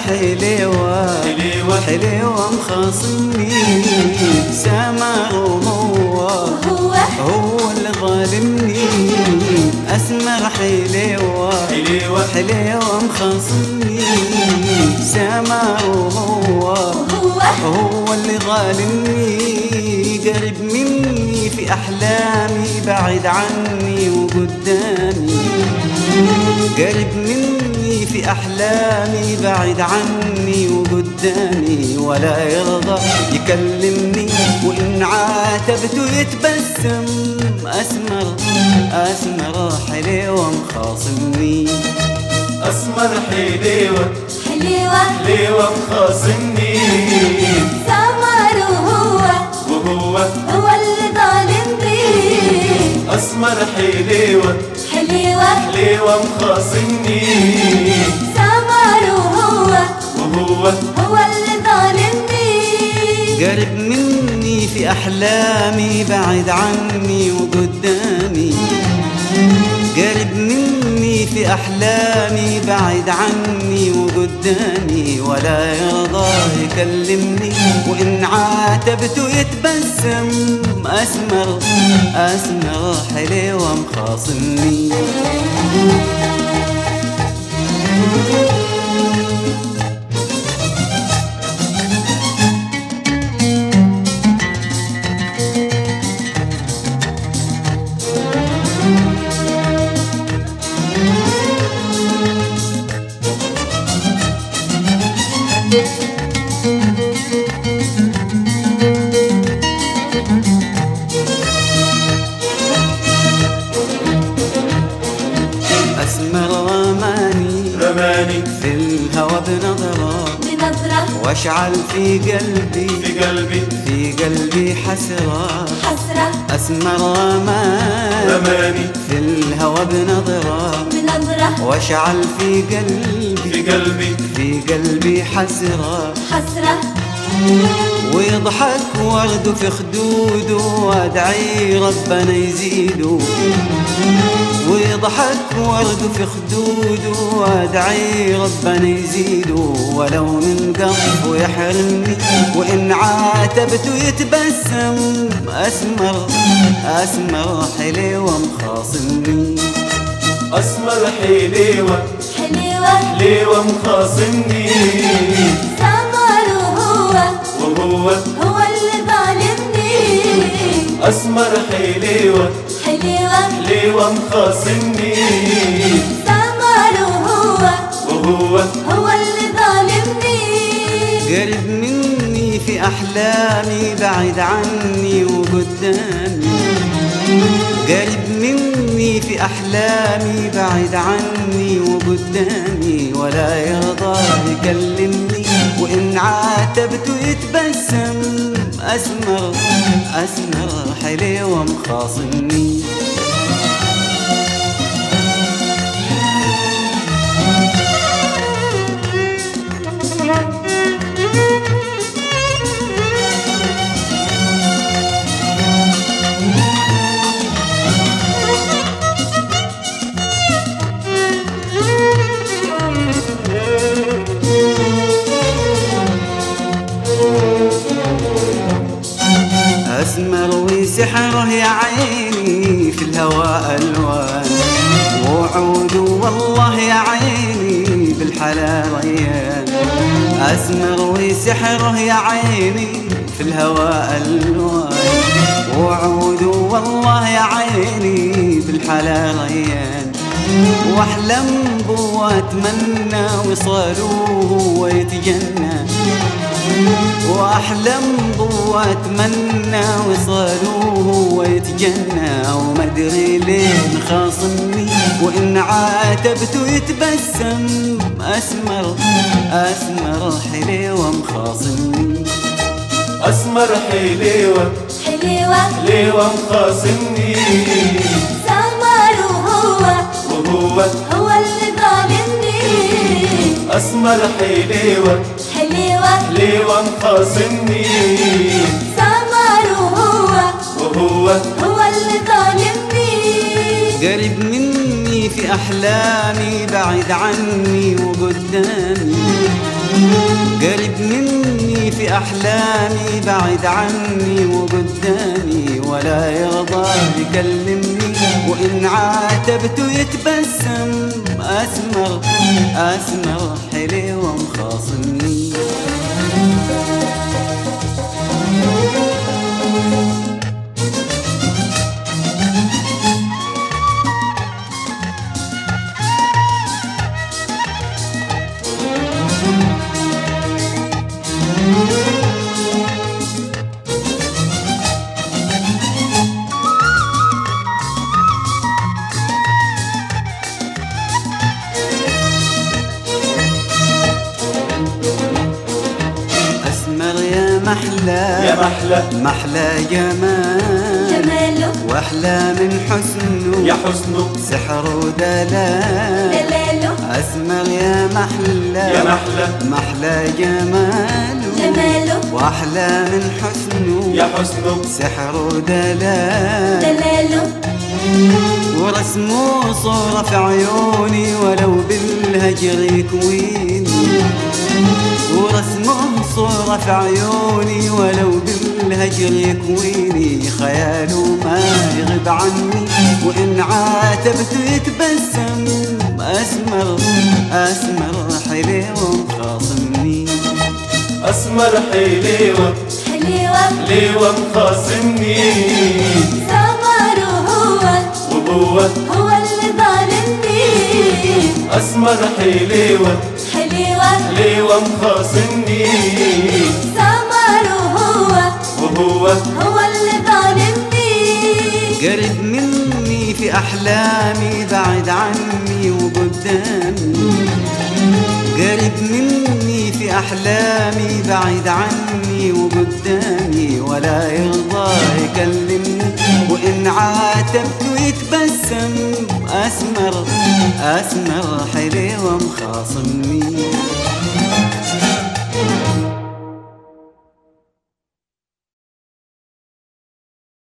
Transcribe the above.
حليوة حليوة. حليوة مخاصمني سمر وهو هو هو اللي ظالمني اسمر حليوة حليوة. حليوة مخاصمني سمر وهو هو هو اللي ظالمني قرب مني في احلامي بعد عني وقدامي قرب مني في احلامي بعد عني وقدامي ولا يرضى يكلمني وان عاتبته يتبسم اسمر اسمر حليوه مخاصمني اسمر حليوة حليوة حليوة مخاصمني سمر وهو وهو هو اللي ظالمني اسمر حليوة حليوة حليوة مخاصمني سمر وهو وهو هو اللي ظالمني قرب مني في احلامي بعد عني وقدامي قرب مني في احلامي بعد عني وقدامي ولا يرضى يكلمني وان عاتبته يتبسم اسمر اسمر حليوه مخاصمني اسمر رماني رماني في الهوى بنظره بنظرة واشعل في قلبي في قلبي في قلبي حسرة حسرة أسمر رمان رماني في الهوى بنظرة بنظرة واشعل في قلبي في قلبي في قلبي حسرة حسرة ويضحك ورد في خدوده وادعي ربنا يزيده ويضحك ورد في خدوده وادعي ربنا يزيده ولو من قلبه يحرمني وان عاتبته يتبسم اسمر اسمر حليوه مخاصمني اسمر حليوة حليوة حليوة مخاصمني سمر وهو وهو هو اللي ظالمني اسمر حليوة حليوة حليوة مخاصمني سمر وهو وهو هو اللي ظالمني قرب مني في أحلامي بعد عني وقدامي قرب مني في أحلامي بعد عني وقدامي ولا يرضى يكلمني وإن عاتبته يتبسم أسمر أسمر حليوة مخاصمني أسمر وسحره يا عيني في الهواء ألوان وعود والله يا عيني بالحلا ريان أسمر وسحره يا عيني في الهواء ألوان وعود والله يا عيني بالحلا ريان واحلم بو اتمنى وصالوه ويتجنى واحلم بو اتمنى وصالوه ويتجنى وما ادري ليه مخاصمني وان عاتبته يتبسم اسمر اسمر حليوه مخاصمني اسمر حليوة حليوة حليوة مخاصمني سمر وهو وهو هو اللي ظالمني اسمر حليوة حليوة حليوة مخاصمني سمر وهو وهو هو اللي ظالمني قرب مني في احلامي بعد عني وقدامي قريب مني في أحلامي بعد عني وقدامي ولا يرضى يكلمني وإن عاتبته يتبسم أسمر أسمر حلو ومخاصمني أسمر يا محلى يا محلى محلى جمال جماله واحلى من حسنه يا حسنه سحر ودلال دلاله اسمر يا محلى يا محلى محلى جماله جماله واحلى من حسنه يا حسنه سحر ودلال دلاله ورسمه صورة في عيوني ولو بالهجر يكويني ورسمه صورة في عيوني ولو بالهجر يكويني خياله ما يغيب عني وإن عاتبته يتبسم أسمر أسمر حلو مخاصمني أسمر حليوة حليوة ليوة مخاصمني سمره هو وهو هو اللي ظالمني أسمر حليوة حليوة ليوة مخاصمني سمره هو وهو هو اللي ظالمني قرب مني في أحلامي بعد عني وقدامي قرب مني في أحلامي بعيد عني وقدامي ولا يرضى يكلمني وإن عاتبته يتبسم أسمر أسمر حلو مخاصمني